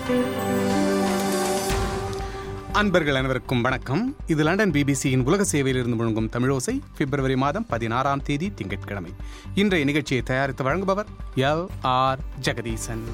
அன்பர்கள் அனைவருக்கும் வணக்கம் இது லண்டன் பிபிசியின் உலக சேவையிலிருந்து முழங்கும் தமிழோசை பிப்ரவரி மாதம் பதினாறாம் தேதி திங்கட்கிழமை இன்றைய நிகழ்ச்சியை தயாரித்து வழங்குபவர் எல் ஆர் ஜெகதீசன்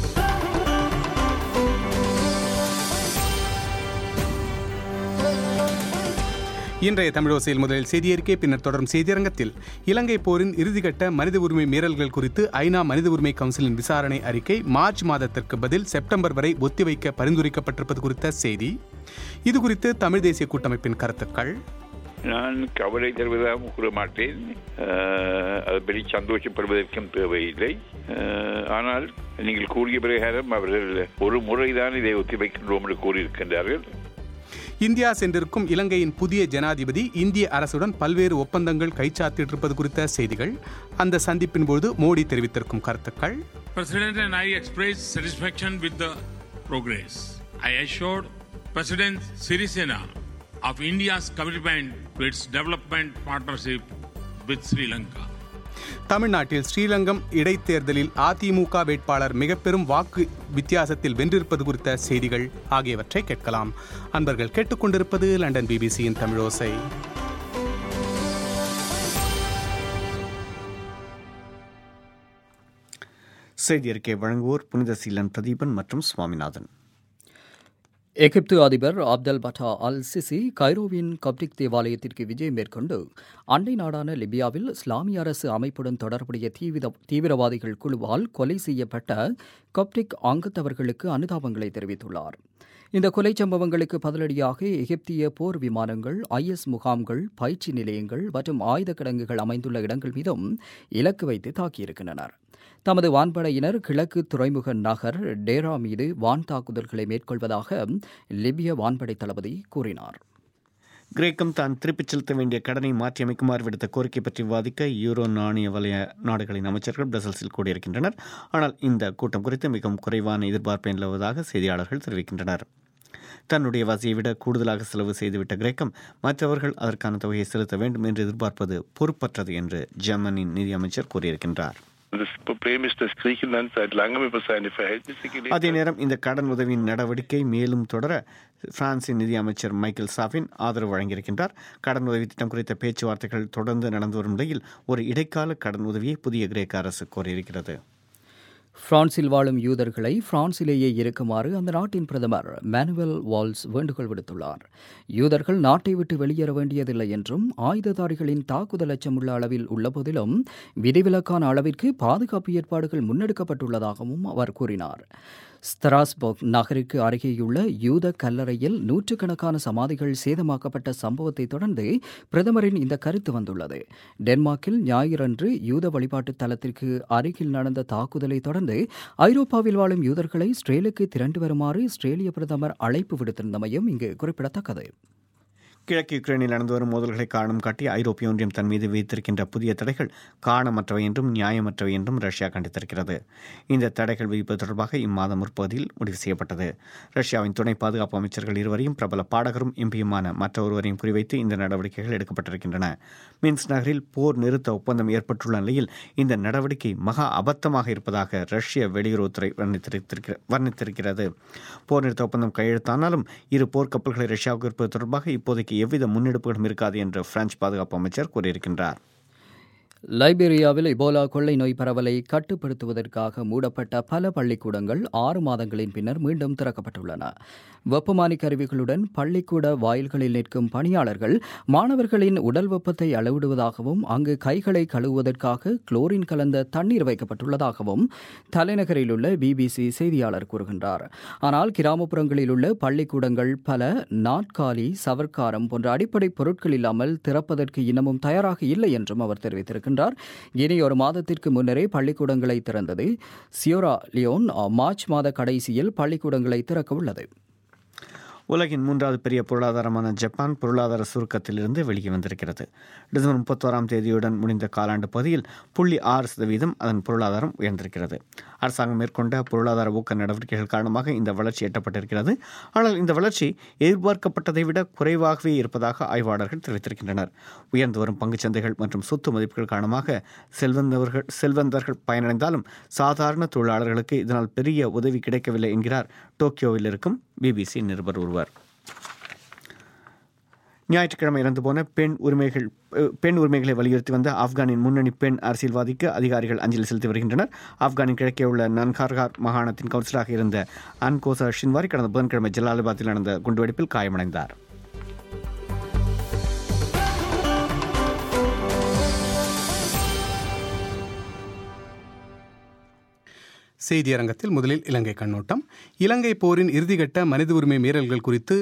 இன்றைய தமிழோசையில் முதலில் செய்தியறிக்கை பின்னர் தொடரும் செய்தியரங்கத்தில் இலங்கை போரின் இறுதிக்கட்ட மனித உரிமை மீறல்கள் குறித்து ஐநா மனித உரிமை கவுன்சிலின் விசாரணை அறிக்கை மார்ச் மாதத்திற்கு பதில் செப்டம்பர் வரை ஒத்திவைக்க பரிந்துரைக்கப்பட்டிருப்பது குறித்த செய்தி இது குறித்து தமிழ் தேசிய கூட்டமைப்பின் கருத்துக்கள் நான் கவலை தருவதாக கூற மாட்டேன் அஹ், அது பெரிய சந்தோஷப்படுவதற்கும் தேவையில்லை அஹ், ஆனால் நீங்கள் கூறிய பிரகாரம் அவர்கள் ஒரு முறைதான் இதை ஒத்திவைக்கின்றோம் என்று கூறியிருக்கின்றார்கள் இந்தியா சென்றிருக்கும் இலங்கையின் புதிய ஜனாதிபதி இந்திய அரசுடன் பல்வேறு ஒப்பந்தங்கள் கைச்சாத்திட்டிருப்பது குறித்த செய்திகள் அந்த சந்திப்பின் போது மோடி தெரிவித்திருக்கும் கருத்துக்கள் President and I expressed satisfaction with the progress. I assured President Sirisena of India's commitment to its development partnership with Sri Lanka. தமிழ்நாட்டில் ஸ்ரீரங்கம் இடைத்தேர்தலில் அதிமுக வேட்பாளர் மிக பெரும் வாக்கு வித்தியாசத்தில் வென்றிருப்பது குறித்த செய்திகள் ஆகியவற்றை கேட்கலாம் அன்பர்கள் கேட்டுக்கொண்டிருப்பது லண்டன் பிபிசியின் தமிழோசை செய்தி அறிக்கை வழங்குவோர் புனித சீலன் பிரதீபன் மற்றும் சுவாமிநாதன் எகிப்து அதிபர் அப்தல் பட்டா அல் சிசி கைரோவின் கப்டிக் தேவாலயத்திற்கு விஜயம் மேற்கொண்டு அண்டை நாடான லிபியாவில் இஸ்லாமிய அரசு அமைப்புடன் தொடர்புடைய தீவிர தீவிரவாதிகள் குழுவால் கொலை செய்யப்பட்ட கப்டிக் அங்கத்தவர்களுக்கு அனுதாபங்களை தெரிவித்துள்ளார் இந்த கொலை சம்பவங்களுக்கு பதிலடியாக எகிப்திய போர் விமானங்கள் ஐஎஸ் முகாம்கள் பயிற்சி நிலையங்கள் மற்றும் ஆயுத கிடங்குகள் அமைந்துள்ள இடங்கள் மீதும் இலக்கு வைத்து தாக்கியிருக்கின்றனர் தமது வான்படையினர் கிழக்கு துறைமுக நகர் டேரா மீது வான் தாக்குதல்களை மேற்கொள்வதாக லிபிய வான்படை தளபதி கூறினார் கிரேக்கம் தான் திருப்பிச் செலுத்த வேண்டிய கடனை மாற்றியமைக்குமாறு விடுத்த கோரிக்கை பற்றி விவாதிக்க யூரோ நாணய வலய நாடுகளின் அமைச்சர்கள் பிரசல்ஸில் கூடியிருக்கின்றனர் ஆனால் இந்த கூட்டம் குறித்து மிகவும் குறைவான எதிர்பார்ப்பு நிலவுவதாக செய்தியாளர்கள் தெரிவிக்கின்றனர் தன்னுடைய வசதியை விட கூடுதலாக செலவு செய்துவிட்ட கிரேக்கம் மற்றவர்கள் அதற்கான தொகையை செலுத்த வேண்டும் என்று எதிர்பார்ப்பது பொறுப்பற்றது என்று ஜெர்மனின் நிதியமைச்சர் கூறியிருக்கின்றார் Das Problem ist, dass Griechenland seit langem über seine Verhältnisse gelebt அதே hat. நேரம் இந்த கடன் உதவியின் நடவடிக்கை மேலும் தொடர பிரான்சின் நிதியமைச்சர் மைக்கேல் சாஃபின் ஆதரவு வழங்கியிருக்கின்றார் கடன் உதவி திட்டம் குறித்த பேச்சுவார்த்தைகள் தொடர்ந்து நடந்து வரும் நிலையில் ஒரு இடைக்கால கடன் உதவியை புதிய கிரேக்க அரசு கோரியிருக்கிறது பிரான்சில் வாழும் யூதர்களை பிரான்சிலேயே இருக்குமாறு அந்த நாட்டின் பிரதமர் மேனுவல் வால்ஸ் வேண்டுகோள் விடுத்துள்ளார் யூதர்கள் நாட்டை விட்டு வெளியேற வேண்டியதில்லை என்றும் ஆயுததாரிகளின் தாக்குதல் அச்சமுள்ள அளவில் உள்ளபோதிலும் விதிவிலக்கான அளவிற்கு பாதுகாப்பு ஏற்பாடுகள் முன்னெடுக்கப்பட்டுள்ளதாகவும் அவர் கூறினார் ஸ்தராஸ்பர்க் நகருக்கு அருகேயுள்ள யூத கல்லறையில் நூற்றுக்கணக்கான சமாதிகள் சேதமாக்கப்பட்ட சம்பவத்தை தொடர்ந்து பிரதமரின் இந்த கருத்து வந்துள்ளது டென்மார்க்கில் ஞாயிறன்று யூத வழிபாட்டு தலத்திற்கு அருகில் நடந்த தாக்குதலை தொடர்ந்து ஐரோப்பாவில் வாழும் யூதர்களை இஸ்ரேலுக்கு திரண்டு வருமாறு இஸ்ரேலிய பிரதமர் அழைப்பு விடுத்திருந்தமையும் இங்கு குறிப்பிடத்தக்கது கிழக்கு யுக்ரைனில் நடந்து வரும் மோதல்களை காரணம் காட்டி ஐரோப்பிய ஒன்றியம் தன் மீது விதித்திருக்கின்ற புதிய தடைகள் காரணமற்றவை என்றும் நியாயமற்றவை என்றும் ரஷ்யா கண்டித்திருக்கிறது இந்த தடைகள் விதிப்பது தொடர்பாக இம்மாதம் முற்பகுதியில் முடிவு செய்யப்பட்டது ரஷ்யாவின் துணை பாதுகாப்பு அமைச்சர்கள் இருவரையும் பிரபல பாடகரும் எம்பியுமான மற்ற ஒருவரையும் குறிவைத்து இந்த நடவடிக்கைகள் எடுக்கப்பட்டிருக்கின்றன மின்ஸ் நகரில் போர் நிறுத்த ஒப்பந்தம் ஏற்பட்டுள்ள நிலையில் இந்த நடவடிக்கை மகா அபத்தமாக இருப்பதாக ரஷ்ய வெளியுறவுத்துறை வர்ணித்திருக்கிற- வர்ணித்திருக்கிறது போர் நிறுத்த ஒப்பந்தம் கையெழுத்தானாலும் இரு போர்க்கப்பல்களை ரஷ்யாவுக்கு இருப்பது தொடர்பாக இப்போதைக்கு எவ்வித முன்னெடுப்புகளும் இருக்காது என்று பிரான்ஸ் பாதுகாப்பு அமைச்சர் கூறியிருக்கின்றார் லைபீரியாவில் இபோலா கொள்ளை நோய் பரவலை கட்டுப்படுத்துவதற்காக மூடப்பட்ட பல பள்ளிக்கூடங்கள் ஆறு மாதங்களின் பின்னர் மீண்டும் திறக்கப்பட்டுள்ளன வெப்பமானி கருவிகளுடன் பள்ளிக்கூட வாயில்களில் நிற்கும் பணியாளர்கள் மாணவர்களின் உடல் வெப்பத்தை அளவிடுவதாகவும் அங்கு கைகளை கழுவுவதற்காக குளோரின் கலந்த தண்ணீர் வைக்கப்பட்டுள்ளதாகவும் தலைநகரில் உள்ள பிபிசி செய்தியாளர் கூறுகின்றார் ஆனால் கிராமப்புறங்களில் உள்ள பள்ளிக்கூடங்கள் பல நாட்காலி சவர்க்காரம் போன்ற அடிப்படை பொருட்கள் இல்லாமல் திறப்பதற்கு இன்னமும் தயாராக இல்லை என்றும் அவர் தெரிவித்திருக்கின்றார் இனி ஒரு மாதத்திற்கு முன்னரே பள்ளிக்கூடங்களை திறந்தது சியோரா லியோன் மார்ச் மாத கடைசியில் பள்ளிக்கூடங்களை திறக்க உள்ளது உலகின் மூன்றாவது பெரிய பொருளாதாரமான ஜப்பான் பொருளாதார சுருக்கத்திலிருந்து வெளியே வந்திருக்கிறது டிசம்பர் முப்பத்தோராம் தேதியுடன் முடிந்த காலாண்டு பகுதியில் புள்ளி ஆறு சதவீதம் அதன் பொருளாதாரம் உயர்ந்திருக்கிறது அரசாங்கம் மேற்கொண்ட பொருளாதார ஊக்க நடவடிக்கைகள் காரணமாக இந்த வளர்ச்சி எட்டப்பட்டிருக்கிறது ஆனால் இந்த வளர்ச்சி எதிர்பார்க்கப்பட்டதை விட குறைவாகவே இருப்பதாக ஆய்வாளர்கள் தெரிவித்திருக்கின்றனர் உயர்ந்து வரும் பங்குச்சந்தைகள் மற்றும் சொத்து மதிப்புகள் காரணமாக செல்வந்தவர்கள் செல்வந்தர்கள் பயனடைந்தாலும் சாதாரண தொழிலாளர்களுக்கு இதனால் பெரிய உதவி கிடைக்கவில்லை என்கிறார் டோக்கியோவில் இருக்கும் பிபிசி நிருபர் ஒருவர் ஞாயிற்றுக்கிழமை இறந்து போன பெண் உரிமைகள் அஹ், பெண் உரிமைகளை வலியுறுத்தி வந்த ஆப்கானின் முன்னணி பெண் அரசியல்வாதிக்கு அதிகாரிகள் அஞ்சலி செலுத்தி வருகின்றனர் ஆப்கானின் கிழக்கே உள்ள நன்கார்கார் மாகாணத்தின் கவுன்சிலராக இருந்த அன்கோசா ஷின்வாரி கடந்த புதன்கிழமை ஜலாலாபாத்தில் நடந்த குண்டுவெடிப்பில் காயமடைந்தார் செய்தியரங்கத்தில் முதலில் இலங்கை கண்ணோட்டம் இலங்கை போரின் இறுதிக்கட்ட மனித உரிமை மீறல்கள் குறித்து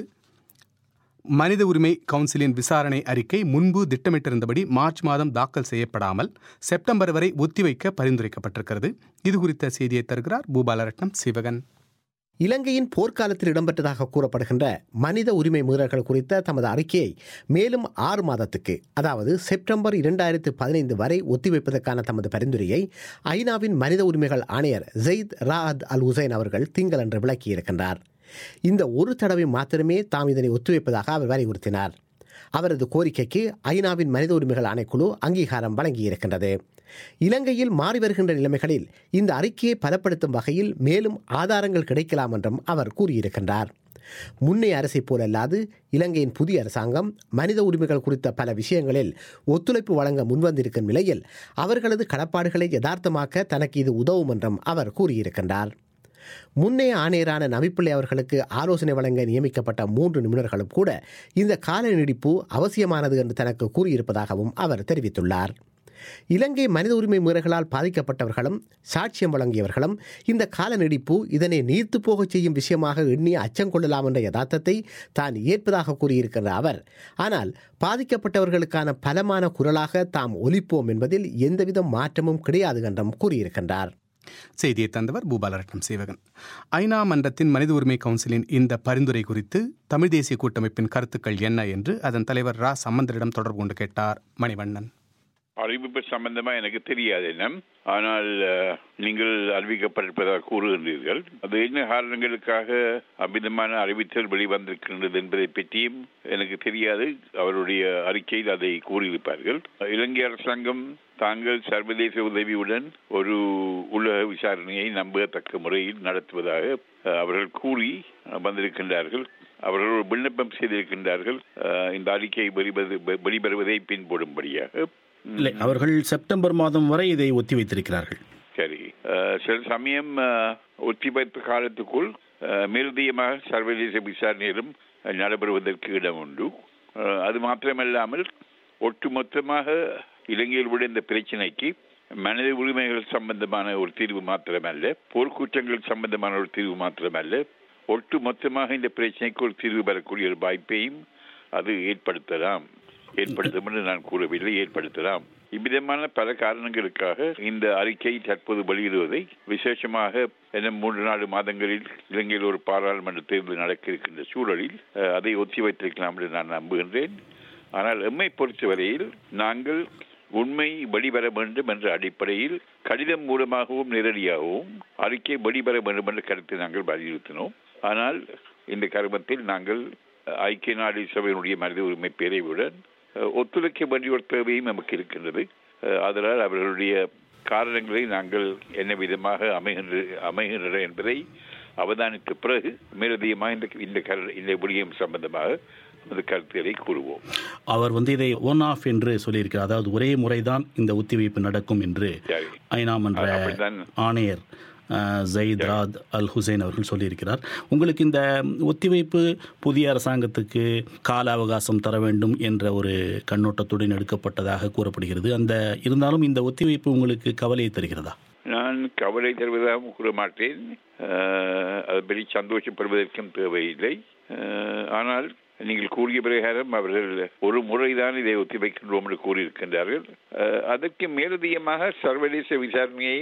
மனித உரிமை கவுன்சிலின் விசாரணை அறிக்கை முன்பு திட்டமிட்டிருந்தபடி மார்ச் மாதம் தாக்கல் செய்யப்படாமல் செப்டம்பர் வரை ஒத்திவைக்க பரிந்துரைக்கப்பட்டிருக்கிறது இது குறித்த செய்தியை தருகிறார் பூபாலரட்னம் சிவகன் இலங்கையின் போர்க்காலத்தில் இடம்பெற்றதாக கூறப்படுகின்ற மனித உரிமை மீறல்கள் குறித்த தமது அறிக்கையை மேலும் ஆறு மாதத்துக்கு அதாவது செப்டம்பர் இரண்டாயிரத்து பதினைந்து வரை ஒத்திவைப்பதற்கான தமது பரிந்துரையை ஐநாவின் மனித உரிமைகள் ஆணையர் ஜெயித் ராஅத் அல் ஹுசைன் அவர்கள் திங்களன்று விளக்கியிருக்கின்றார் இந்த ஒரு தடவை மாத்திரமே தாம் இதனை ஒத்திவைப்பதாக அவர் வலியுறுத்தினார் அவரது கோரிக்கைக்கு ஐநாவின் மனித உரிமைகள் ஆணைக்குழு அங்கீகாரம் வழங்கியிருக்கின்றது இலங்கையில் மாறி வருகின்ற நிலைமைகளில் இந்த அறிக்கையை பலப்படுத்தும் வகையில் மேலும் ஆதாரங்கள் கிடைக்கலாம் என்றும் அவர் கூறியிருக்கின்றார் முன்னைய அரசைப் போலல்லாது இலங்கையின் புதிய அரசாங்கம் மனித உரிமைகள் குறித்த பல விஷயங்களில் ஒத்துழைப்பு வழங்க முன்வந்திருக்கும் நிலையில் அவர்களது கடப்பாடுகளை யதார்த்தமாக்க தனக்கு இது உதவும் என்றும் அவர் கூறியிருக்கின்றார் முன்னைய ஆணையரான நவிப்பிள்ளை அவர்களுக்கு ஆலோசனை வழங்க நியமிக்கப்பட்ட மூன்று நிபுணர்களும் கூட இந்த கால நீடிப்பு அவசியமானது என்று தனக்கு கூறியிருப்பதாகவும் அவர் தெரிவித்துள்ளார் இலங்கை மனித உரிமை மீறல்களால் பாதிக்கப்பட்டவர்களும் சாட்சியம் வழங்கியவர்களும் இந்த கால நீடிப்பு இதனை நீர்த்து போகச் செய்யும் விஷயமாக எண்ணி அச்சம் கொள்ளலாம் என்ற யதார்த்தத்தை தான் ஏற்பதாக கூறியிருக்கின்ற அவர் ஆனால் பாதிக்கப்பட்டவர்களுக்கான பலமான குரலாக தாம் ஒலிப்போம் என்பதில் எந்தவித மாற்றமும் கிடையாது என்றும் கூறியிருக்கின்றார் செய்தியை தந்தவர் பூபாலரட்னம் சேவகன் ஐநா மன்றத்தின் மனித உரிமை கவுன்சிலின் இந்த பரிந்துரை குறித்து தமிழ் தேசிய கூட்டமைப்பின் கருத்துக்கள் என்ன என்று அதன் தலைவர் ரா சம்பந்தரிடம் தொடர்பு கொண்டு கேட்டார் மணிவண்ணன் அறிவிப்பு சம்பந்தமா எனக்கு தெரியாது என்ன ஆனால் அஹ், நீங்கள் அறிவிக்கப்பட்டிருப்பதாக கூறுகின்றீர்கள் அது என்ன காரணங்களுக்காக அமிதமான அறிவித்தல் வெளிவந்திருக்கின்றது என்பதை பற்றியும் எனக்கு தெரியாது அவருடைய அறிக்கையில் அதை கூறியிருப்பார்கள் இலங்கை அரசாங்கம் தாங்கள் சர்வதேச உதவியுடன் ஒரு உலக விசாரணையை நம்பத்தக்க முறையில் நடத்துவதாக அஹ், அவர்கள் கூறி அஹ், வந்திருக்கின்றார்கள் அவர்கள் ஒரு விண்ணப்பம் செய்திருக்கின்றார்கள் அஹ், இந்த அறிக்கை வெளிவது வெளிவருவதை பின்படும்படியாக இல்லை அவர்கள் செப்டம்பர் மாதம் வரை இதை ஒத்தி வைத்திருக்கிறார்கள் சரி அஹ், சில சமயம் அஹ், ஒத்திவைப்பு காலத்துக்குள் அஹ், மேலதிகமாக சர்வதேச விசாரணையிலும் அஹ், நடைபெறுவதற்கு இடம் உண்டு அஹ், அது மாத்திரமல்லாமல் ஒட்டுமொத்தமாக இலங்கையில் உள்ள இந்த பிரச்சனைக்கு மனித உரிமைகள் சம்பந்தமான ஒரு தீர்வு மாத்திரமல்ல போர்க்குற்றங்கள் சம்பந்தமான ஒரு தீர்வு மாத்திரமல்ல ஒட்டு மொத்தமாக இந்த பிரச்சனைக்கு ஒரு தீர்வு பெறக்கூடிய ஒரு வாய்ப்பையும் அது ஏற்படுத்தலாம் ஏற்படுத்தும் என்று நான் கூறவில்லை ஏற்படுத்தலாம் இவ்விதமான பல காரணங்களுக்காக இந்த அறிக்கை தற்போது வெளியிடுவதை விசேஷமாக இன்னும் மூன்று நாலு மாதங்களில் இலங்கையில் ஒரு பாராளுமன்ற தேர்தல் நடக்க இருக்கின்ற சூழலில் அஹ், அதை ஒத்தி வைத்திருக்கலாம் என்று நான் நம்புகின்றேன் ஆனால் எம்மை பொறுத்தவரையில் நாங்கள் உண்மை வெளிவர வேண்டும் என்ற அடிப்படையில் கடிதம் மூலமாகவும் நேரடியாகவும் அறிக்கை வெளிவர வேண்டும் என்ற கருத்தை நாங்கள் வலியுறுத்தினோம் ஆனால் இந்த கருமத்தில் நாங்கள் அஹ், ஐக்கிய நாடு சபையினுடைய மனித உரிமை பிரிவுடன் அஹ், ஒத்துழைக்க வேண்டிய ஒரு தேவையும் நமக்கு இருக்கின்றது அஹ், அதனால் அவர்களுடைய காரணங்களை நாங்கள் என்ன விதமாக அமைகின்ற அமைகின்றன என்பதை அவதானித்த பிறகு மேலதிகமாக இந்த இந்த கரு இந்த விடயம் சம்பந்தமாக அந்த கருத்துக்களை கூறுவோம் அவர் வந்து இதை ஒன் ஆஃப் என்று சொல்லியிருக்கிறார் அதாவது ஒரே முறைதான் இந்த ஒத்திவைப்பு நடக்கும் என்று சரி. ஐநா மன்ற அப்படித்தான். ஆணையர் அஹ், ஜயீத் ராத் அல் ஹுசைன் அவர்கள் சொல்லியிருக்கிறார் உங்களுக்கு இந்த ஒத்திவைப்பு புதிய அரசாங்கத்துக்கு கால அவகாசம் தர வேண்டும் என்ற ஒரு கண்ணோட்டத்துடன் எடுக்கப்பட்டதாக கூறப்படுகிறது அந்த இருந்தாலும் இந்த ஒத்திவைப்பு உங்களுக்கு கவலையை தருகிறதா நான் கவலை தருவதாகவும் கூற மாட்டேன் அஹ், அது பெரிய சந்தோஷப்படுவதற்கும் தேவையில்லை அஹ், ஆனால் நீங்கள் கூறிய பிரகாரம் அவர்கள் ஒரு முறைதான் இதை ஒத்திவைக்கின்றோம் என்று கூறியிருக்கின்றார்கள் அஹ், அதற்கு மேலதிகமாக சர்வதேச விசாரணையையும்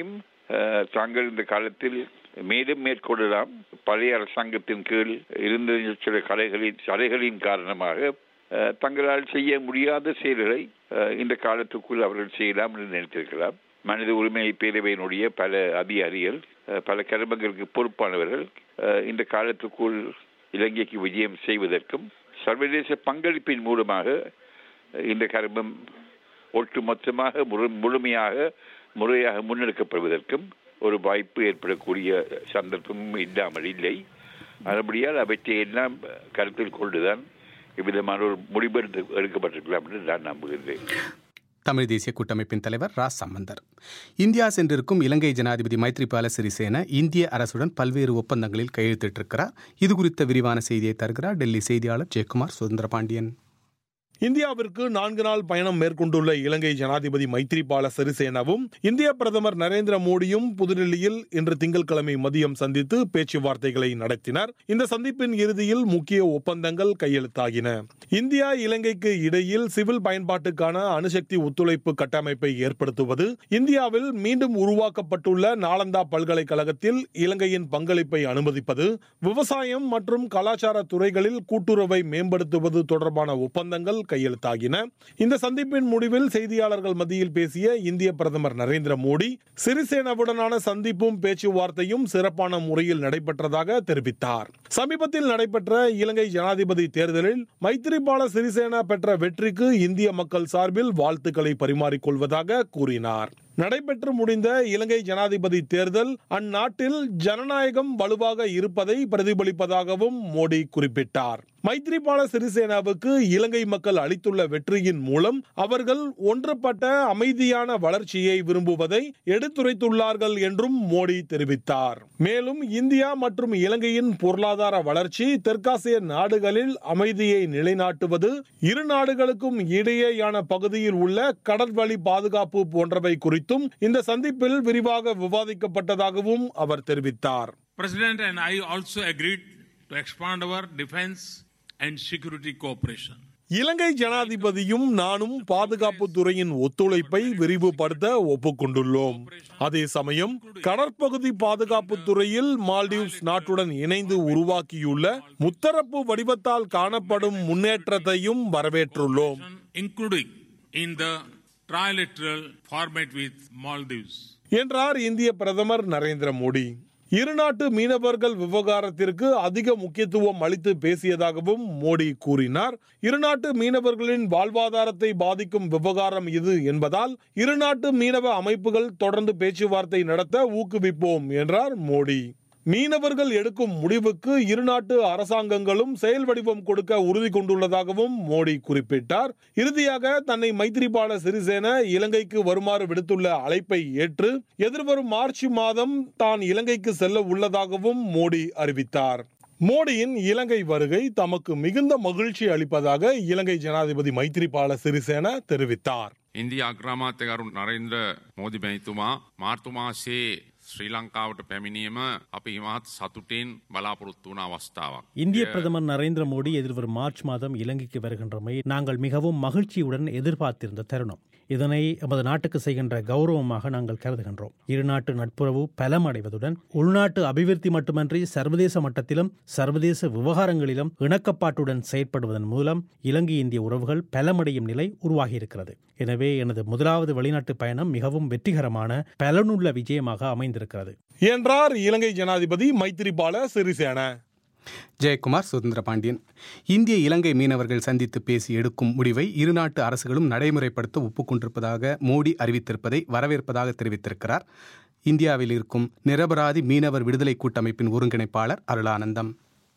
அஹ், தாங்கள் இந்த காலத்தில் மேலும் மேற்கொள்ளலாம் பழைய அரசாங்கத்தின் கீழ் இருந்த சில கலைகளின் தடைகளின் காரணமாக அஹ், தங்களால் செய்ய முடியாத செயல்களை அஹ், இந்த காலத்துக்குள் அவர்கள் செய்யலாம் என்று நினைத்திருக்கலாம் மனித உரிமை பேரவையினுடைய பல அதிகாரிகள் அஹ், பல கருமங்களுக்கு பொறுப்பானவர்கள் அஹ், இந்த காலத்துக்குள் இலங்கைக்கு விஜயம் செய்வதற்கும் சர்வதேச பங்களிப்பின் மூலமாக அஹ், இந்த கருமம் ஒட்டுமொத்தமாக முழு முழுமையாக முறையாக முன்னெடுக்கப்படுவதற்கும் ஒரு வாய்ப்பு ஏற்படக்கூடிய சந்தர்ப்பமும் இல்லாமல் இல்லை அதுபடியால் அவற்றை எல்லாம் கருத்தில் கொண்டுதான் இவ்விதமான ஒரு முடிவு எடுத்து- எடுக்கப்பட்டிருக்கலாம் என்று நான் நம்புகின்றேன் தமிழ் தேசிய கூட்டமைப்பின் தலைவர் ரா சம்பந்தர் இந்தியா சென்றிருக்கும் இலங்கை ஜனாதிபதி மைத்ரிபால சிறிசேன இந்திய அரசுடன் பல்வேறு ஒப்பந்தங்களில் கையெழுத்திட்டிருக்கிறார் இது குறித்த விரிவான செய்தியை தருகிறார் டெல்லி செய்தியாளர் ஜெயக்குமார் சுதந்திர பாண்டியன் இந்தியாவிற்கு நான்கு நாள் பயணம் மேற்கொண்டுள்ள இலங்கை ஜனாதிபதி மைத்ரிபால சிறிசேனவும் இந்திய பிரதமர் நரேந்திர மோடியும் புதுடில்லியில் இன்று திங்கட்கிழமை மதியம் சந்தித்து பேச்சுவார்த்தைகளை நடத்தினர் இந்த சந்திப்பின் இறுதியில் முக்கிய ஒப்பந்தங்கள் கையெழுத்தாகின இந்தியா இலங்கைக்கு இடையில் சிவில் பயன்பாட்டுக்கான அணுசக்தி ஒத்துழைப்பு கட்டமைப்பை ஏற்படுத்துவது இந்தியாவில் மீண்டும் உருவாக்கப்பட்டுள்ள நாலந்தா பல்கலைக்கழகத்தில் இலங்கையின் பங்களிப்பை அனுமதிப்பது விவசாயம் மற்றும் கலாச்சார துறைகளில் கூட்டுறவை மேம்படுத்துவது தொடர்பான ஒப்பந்தங்கள் கையெழுத்தாகின இந்த சந்திப்பின் முடிவில் செய்தியாளர்கள் மத்தியில் பேசிய இந்திய பிரதமர் நரேந்திர மோடி சிறிசேனாவுடனான சந்திப்பும் பேச்சுவார்த்தையும் சிறப்பான முறையில் நடைபெற்றதாக தெரிவித்தார் சமீபத்தில் நடைபெற்ற இலங்கை ஜனாதிபதி தேர்தலில் மைத்திரிபால சிறிசேனா பெற்ற வெற்றிக்கு இந்திய மக்கள் சார்பில் வாழ்த்துக்களை பரிமாறிக்கொள்வதாக கூறினார் நடைபெற்று முடிந்த இலங்கை ஜனாதிபதி தேர்தல் அந்நாட்டில் ஜனநாயகம் வலுவாக இருப்பதை பிரதிபலிப்பதாகவும் மோடி குறிப்பிட்டார் மைத்ரிபால சிறிசேனாவுக்கு இலங்கை மக்கள் அளித்துள்ள வெற்றியின் மூலம் அவர்கள் ஒன்றுபட்ட அமைதியான வளர்ச்சியை விரும்புவதை எடுத்துரைத்துள்ளார்கள் என்றும் மோடி தெரிவித்தார் மேலும் இந்தியா மற்றும் இலங்கையின் பொருளாதார வளர்ச்சி தெற்காசிய நாடுகளில் அமைதியை நிலைநாட்டுவது இரு நாடுகளுக்கும் இடையேயான பகுதியில் உள்ள கடல்வழி பாதுகாப்பு போன்றவை குறித்தும் இந்த சந்திப்பில் விரிவாக விவாதிக்கப்பட்டதாகவும் அவர் தெரிவித்தார் President and I also agreed to expand our defense and security cooperation. இலங்கை ஜனாதிபதியும் நானும் பாதுகாப்பு துறையின் ஒத்துழைப்பை விரிவுபடுத்த ஒப்புக்கொண்டுள்ளோம் அதே சமயம் கடற்பகுதி பாதுகாப்பு துறையில் மால்டீவ்ஸ் நாட்டுடன் இணைந்து உருவாக்கியுள்ள முத்தரப்பு வடிவத்தால் காணப்படும் முன்னேற்றத்தையும் வரவேற்றுள்ளோம் including in the trilateral format with Maldives. என்றார் இந்திய பிரதமர் நரேந்திர மோடி இருநாட்டு மீனவர்கள் விவகாரத்திற்கு அதிக முக்கியத்துவம் அளித்து பேசியதாகவும் மோடி கூறினார் இருநாட்டு மீனவர்களின் வாழ்வாதாரத்தை பாதிக்கும் விவகாரம் இது என்பதால் இருநாட்டு மீனவ அமைப்புகள் தொடர்ந்து பேச்சுவார்த்தை நடத்த ஊக்குவிப்போம் என்றார் மோடி மீனவர்கள் எடுக்கும் முடிவுக்கு இருநாட்டு அரசாங்கங்களும் செயல் வடிவம் கொடுக்க உறுதி கொண்டுள்ளதாகவும் மோடி குறிப்பிட்டார் இறுதியாக தன்னை மைத்திரிபால சிறிசேன இலங்கைக்கு வருமாறு விடுத்துள்ள அழைப்பை ஏற்று எதிர்வரும் மார்ச் மாதம் தான் இலங்கைக்கு செல்ல உள்ளதாகவும் மோடி அறிவித்தார் மோடியின் இலங்கை வருகை தமக்கு மிகுந்த மகிழ்ச்சி அளிப்பதாக இலங்கை ஜனாதிபதி மைத்திரிபால சிறிசேன தெரிவித்தார் ඉන්දිය අග්‍රාමාත්‍යකරු නරේන්ද්‍ර මෝදි මැතිතුමා මාර්තු මාසේ ශ්‍රී ලංකාවට පැමිණීම අපි ඉමහත් සතුටින් බලාපොරොත්තු වුණ අවස්ථාවක්. இந்திய பிரதமர் நரேந்திர மோடி எதிர்வரும் மார்ச் மாதம் இலங்கைக்கு வருகின்றமை நாங்கள் மிகவும் மகிழ்ச்சியுடன் எதிர்பார்த்திருந்த தருணம் இதனை எமது நாட்டுக்கு செய்கின்ற கௌரவமாக நாங்கள் கருதுகின்றோம் இரு நாட்டு நட்புறவு பலமடைவதுடன் உள்நாட்டு அபிவிருத்தி மட்டுமன்றி சர்வதேச மட்டத்திலும் சர்வதேச விவகாரங்களிலும் இணக்கப்பாட்டுடன் செயற்படுவதன் மூலம் இலங்கை இந்திய உறவுகள் பலமடையும் நிலை உருவாகியிருக்கிறது எனவே எனது முதலாவது வெளிநாட்டு பயணம் மிகவும் வெற்றிகரமான பலனுள்ள விஜயமாக அமைந்திருக்கிறது என்றார் இலங்கை ஜனாதிபதி மைத்திரிபால சிறிசேன ஜெயக்குமார் சுதந்திர பாண்டியன் இந்திய இலங்கை மீனவர்கள் சந்தித்து பேசி எடுக்கும் முடிவை இருநாட்டு அரசுகளும் நடைமுறைப்படுத்த ஒப்புக்கொண்டிருப்பதாக மோடி அறிவித்திருப்பதை வரவேற்பதாக தெரிவித்திருக்கிறார் இந்தியாவில் இருக்கும் நிரபராதி மீனவர் விடுதலை கூட்டமைப்பின் ஒருங்கிணைப்பாளர் அருளானந்தம்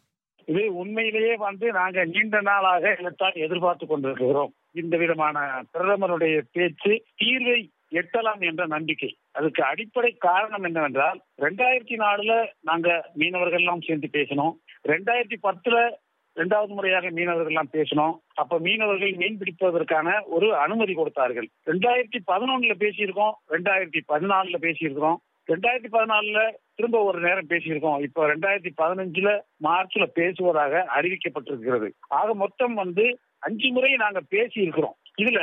இது உண்மையிலேயே வந்து நாங்க நீண்ட நாளாக இதைத்தான் எதிர்பார்த்து கொண்டிருக்கிறோம் இந்த விதமான பிரதமருடைய பேச்சு தீர்வை எட்டலாம் என்ற நம்பிக்கை அதுக்கு அடிப்படை காரணம் என்னவென்றால் ரெண்டாயிரத்தி நாலுல நாங்க மீனவர்கள் எல்லாம் சேர்ந்து பேசினோம் ரெண்டாயிரத்தி பத்துல இரண்டாவது முறையாக மீனவர்கள் எல்லாம் பேசினோம் அப்ப மீனவர்கள் மீன் பிடிப்பதற்கான ஒரு அனுமதி கொடுத்தார்கள் ரெண்டாயிரத்தி பதினொன்னுல பேசியிருக்கோம் ரெண்டாயிரத்தி பதினாலுல பேசியிருக்கிறோம் ரெண்டாயிரத்தி பதினாலுல திரும்ப ஒரு நேரம் பேசியிருக்கோம் இப்போ ரெண்டாயிரத்தி பதினஞ்சுல மார்ச்ல பேசுவதாக அறிவிக்கப்பட்டிருக்கிறது ஆக மொத்தம் வந்து அஞ்சு முறை நாங்க பேசி இருக்கிறோம் இதுல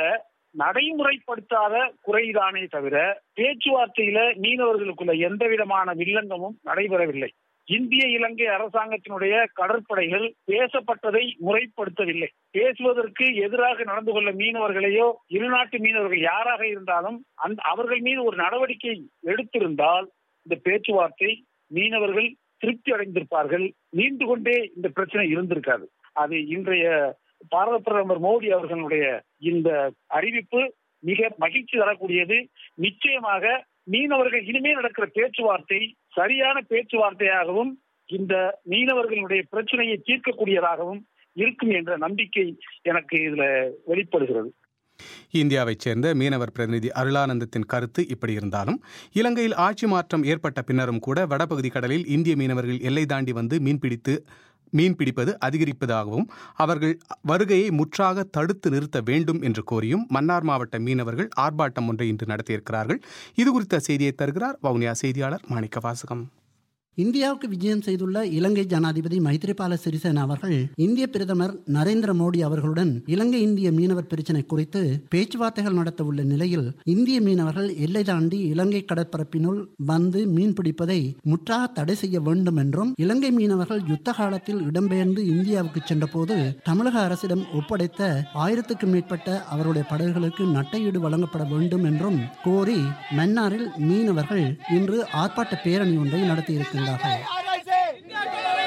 நடைமுறைப்படுத்தாத குறைதானே தவிர பேச்சுவார்த்தையில மீனவர்களுக்குள்ள எந்த விதமான வில்லங்கமும் நடைபெறவில்லை இந்திய இலங்கை அரசாங்கத்தினுடைய கடற்படைகள் பேசப்பட்டதை முறைப்படுத்தவில்லை பேசுவதற்கு எதிராக நடந்து கொள்ள மீனவர்களையோ இருநாட்டு மீனவர்கள் யாராக இருந்தாலும் அந்த அவர்கள் மீது ஒரு நடவடிக்கை எடுத்திருந்தால் இந்த பேச்சுவார்த்தை மீனவர்கள் திருப்தி அடைந்திருப்பார்கள் நீண்டு கொண்டே இந்த பிரச்சனை இருந்திருக்காது அது இன்றைய பாரத பிரதமர் மோடி அவர்களுடைய இந்த அறிவிப்பு மிக மகிழ்ச்சி தரக்கூடியது நிச்சயமாக மீனவர்கள் இனிமே நடக்கிற பேச்சுவார்த்தை சரியான பேச்சுவார்த்தையாகவும் இந்த மீனவர்களுடைய பிரச்சனையை தீர்க்கக்கூடியதாகவும் இருக்கும் என்ற நம்பிக்கை எனக்கு இதுல வெளிப்படுகிறது இந்தியாவைச் சேர்ந்த மீனவர் பிரதிநிதி அருளானந்தத்தின் கருத்து இப்படி இருந்தாலும் இலங்கையில் ஆட்சி மாற்றம் ஏற்பட்ட பின்னரும் கூட வடபகுதி கடலில் இந்திய மீனவர்கள் எல்லை தாண்டி வந்து மீன்பிடித்து மீன் பிடிப்பது அதிகரிப்பதாகவும் அவர்கள் வருகையை முற்றாக தடுத்து நிறுத்த வேண்டும் என்று கோரியும் மன்னார் மாவட்ட மீனவர்கள் ஆர்ப்பாட்டம் ஒன்றை இன்று நடத்தியிருக்கிறார்கள் இது குறித்த செய்தியை தருகிறார் வவுனியா செய்தியாளர் மாணிக்க வாசகம் இந்தியாவுக்கு விஜயம் செய்துள்ள இலங்கை ஜனாதிபதி மைத்ரிபால சிறிசேனா அவர்கள் இந்திய பிரதமர் நரேந்திர மோடி அவர்களுடன் இலங்கை இந்திய மீனவர் பிரச்சினை குறித்து பேச்சுவார்த்தைகள் நடத்த உள்ள நிலையில் இந்திய மீனவர்கள் எல்லை தாண்டி இலங்கை கடற்பரப்பினுள் வந்து மீன் பிடிப்பதை முற்றாக தடை செய்ய வேண்டும் என்றும் இலங்கை மீனவர்கள் யுத்த காலத்தில் இடம்பெயர்ந்து இந்தியாவுக்கு சென்றபோது தமிழக அரசிடம் ஒப்படைத்த ஆயிரத்துக்கும் மேற்பட்ட அவருடைய படகுகளுக்கு நட்டையீடு வழங்கப்பட வேண்டும் என்றும் கோரி மன்னாரில் மீனவர்கள் இன்று ஆர்ப்பாட்ட பேரணி ஒன்றை நடத்தியிருக்கிறார்கள் கொண்டார்கள்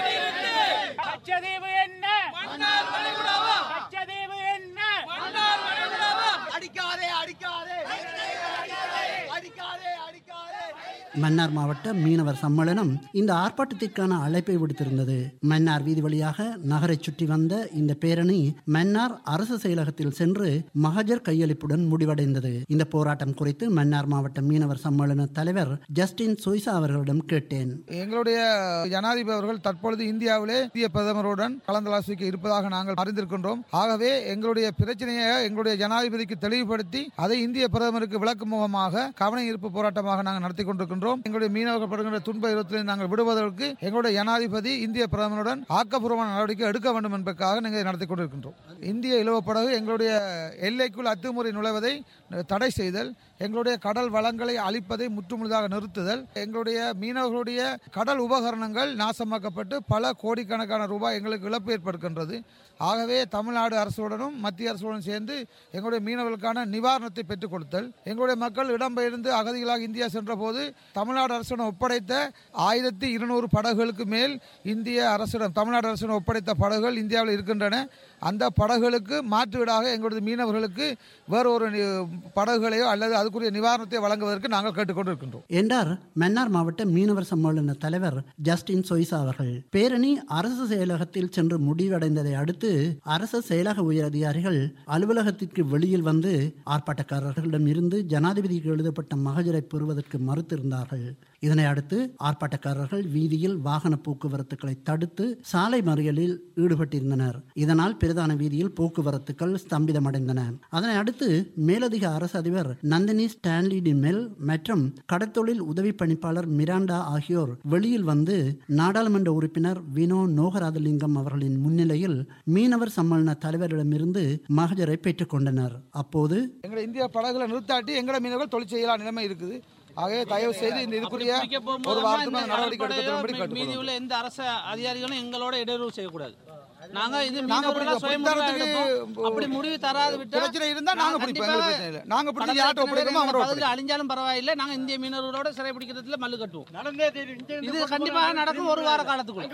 மன்னார் மாவட்ட மீனவர் சம்மேளனம் இந்த ஆர்ப்பாட்டத்திற்கான அழைப்பை விடுத்திருந்தது மன்னார் வீதி வழியாக நகரை சுற்றி வந்த இந்த பேரணி மன்னார் அரசு செயலகத்தில் சென்று மகஜர் கையளிப்புடன் முடிவடைந்தது இந்த போராட்டம் குறித்து மன்னார் மாவட்ட மீனவர் சம்மேளன தலைவர் ஜஸ்டின் சுய்சா அவர்களிடம் கேட்டேன் எங்களுடைய ஜனாதிபதி அவர்கள் தற்பொழுது இந்தியாவிலே இந்திய பிரதமருடன் கலந்தாலோசிக்க இருப்பதாக நாங்கள் அறிந்திருக்கின்றோம் ஆகவே எங்களுடைய பிரச்சனையை எங்களுடைய ஜனாதிபதிக்கு தெளிவுபடுத்தி அதை இந்திய பிரதமருக்கு விளக்கும் முகமாக கவன ஈர்ப்பு போராட்டமாக நாங்கள் நடத்தி கொண்டிருக்கின்றோம் எங்களுடைய மீனவர்கள் படுகின்ற துன்ப இருபத்தில் நாங்கள் விடுவதற்கு எங்களுடைய ஜனாதிபதி இந்திய பிரதமருடன் ஆக்கப்பூர்வமான நடவடிக்கை எடுக்க வேண்டும் என்பதற்காக நாங்கள் நடத்தி கொண்டிருக்கின்றோம் இந்திய இலவப்படகு எங்களுடைய எல்லைக்குள் அத்துமுறை நுழைவதை தடை செய்தல் எங்களுடைய கடல் வளங்களை அழிப்பதை முற்றுமுழுதாக நிறுத்துதல் எங்களுடைய மீனவர்களுடைய கடல் உபகரணங்கள் நாசமாக்கப்பட்டு பல கோடிக்கணக்கான ரூபாய் எங்களுக்கு இழப்பு ஏற்படுகின்றது ஆகவே தமிழ்நாடு அரசுடனும் மத்திய அரசுடன் சேர்ந்து எங்களுடைய மீனவர்களுக்கான நிவாரணத்தை பெற்றுக் கொடுத்தல் எங்களுடைய மக்கள் இடம்பெயர்ந்து அகதிகளாக இந்தியா சென்றபோது தமிழ்நாடு அரசுடன் ஒப்படைத்த ஆயிரத்தி இருநூறு படகுகளுக்கு மேல் இந்திய அரசிடம் தமிழ்நாடு அரசுடன் ஒப்படைத்த படகுகள் இந்தியாவில் இருக்கின்றன அந்த படகுகளுக்கு மாற்றுவீடாக எங்களது மீனவர்களுக்கு வேறு ஒரு படகுகளையோ அல்லது அதுக்குரிய நிவாரணத்தை வழங்குவதற்கு நாங்கள் கேட்டுக்கொண்டிருக்கின்றோம் என்றார் மன்னார் மாவட்ட மீனவர் சம்மேளன தலைவர் ஜஸ்டின் சொய்சா அவர்கள் பேரணி அரசு செயலகத்தில் சென்று முடிவடைந்ததை அடுத்து அரசு செயலக உயரதிகாரிகள் அலுவலகத்திற்கு வெளியில் வந்து ஆர்ப்பாட்டக்காரர்களிடம் இருந்து ஜனாதிபதிக்கு எழுதப்பட்ட மகஜரை பெறுவதற்கு மறுத்திருந்தார்கள் இதனை அடுத்து ஆர்ப்பாட்டக்காரர்கள் வீதியில் வாகன போக்குவரத்துக்களை தடுத்து சாலை மறியலில் ஈடுபட்டிருந்தனர் இதனால் பிரதான வீதியில் போக்குவரத்துக்கள் ஸ்தம்பிதமடைந்தன அதனை அடுத்து மேலதிக அரசு அதிபர் நந்தினி ஸ்டான்லி டி மெல் மற்றும் கடற்தொழில் உதவி பணிப்பாளர் மிராண்டா ஆகியோர் வெளியில் வந்து நாடாளுமன்ற உறுப்பினர் வினோ நோகராதலிங்கம் அவர்களின் முன்னிலையில் மீனவர் சம்மேளன தலைவரிடமிருந்து மகஜரை பெற்றுக்கொண்டனர் அப்போது எங்களை இந்திய படகுகளை நிறுத்தாட்டி எங்களை மீனவர்கள் தொழில் செய்யலாம் நிலைமை இருக்குது ஆகவே தயவு செய்து இந்த இதுக்குரிய ஒரு வாரத்துக்கு நடவடிக்கை எடுக்கப்படும்படி மீதி உள்ள எந்த அரசு அதிகாரிகளும் எங்களோட இடையூறு செய்யக்கூடாது நாங்க இது நாங்க மீனவர்களா பிடிப்போம். சுயமுறையா பிடித்தரத்துக்கு எடுப்போம். அப்படி முடிவு தராது விட்டா பிரச்சனை இருந்தா நாங்க பிடிப்போம். எங்களுக்கு பிரச்சனை இல்லை. நாங்க பிடிச்சி யார்கிட்ட ஒப்படைக்கணுமோ அவங்களோட பதில் ஒப்படைப்போம். அழிஞ்சாலும் பரவாயில்லை நாங்க இந்திய மீனவர்களோட சிறை பிடிக்கிறதுல மல்லு கட்டுவோம் இது கண்டிப்பாக நடக்கும் ஒரு வார காலத்துக்குள்ள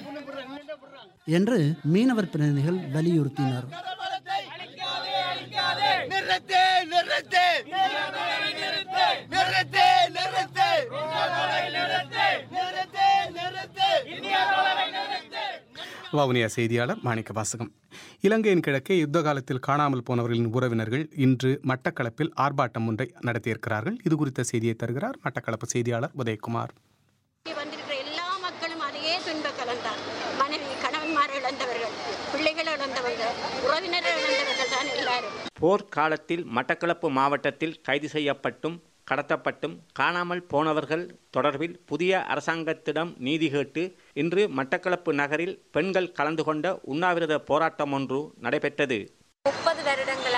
என்று மீனவர் பிரதிநிதிகள் வலியுறுத்தினர் நிறுத்து நிறுத்து நிறுத்து நிறுத்து நிறுத்து நிறுத்து நிறுத்து நிறுத்து வவுனியா செய்தியாளர் மாணிக்க வாசகம் இலங்கையின் கிழக்கே யுத்த காலத்தில் காணாமல் போனவர்களின் உறவினர்கள் இன்று மட்டக்களப்பில் ஆர்ப்பாட்டம் ஒன்றை நடத்தியிருக்கிறார்கள் இது குறித்த செய்தியை தருகிறார் மட்டக்களப்பு செய்தியாளர் உதயகுமார் வந்திருக்கிற எல்லா மக்களும் அதையே துன்ப கலந்தான் மனைவி கணவன்மார் இழந்தவர்கள் பிள்ளைகள் இழந்தவங்க உறவினர்கள் இழந்தவர்கள் தான் எல்லாரும் போர் காலத்தில் மட்டக்களப்பு மாவட்டத்தில் கைது செய்யப்பட்டும் கடத்தப்பட்டும் காணாமல் போனவர்கள் தொடர்பில் புதிய அரசாங்கத்திடம் நீதி கேட்டு இன்று மட்டக்களப்பு நகரில் பெண்கள் கலந்து கொண்ட உண்ணாவிரத போராட்டம் ஒன்று நடைபெற்றது முப்பது வருடங்களாக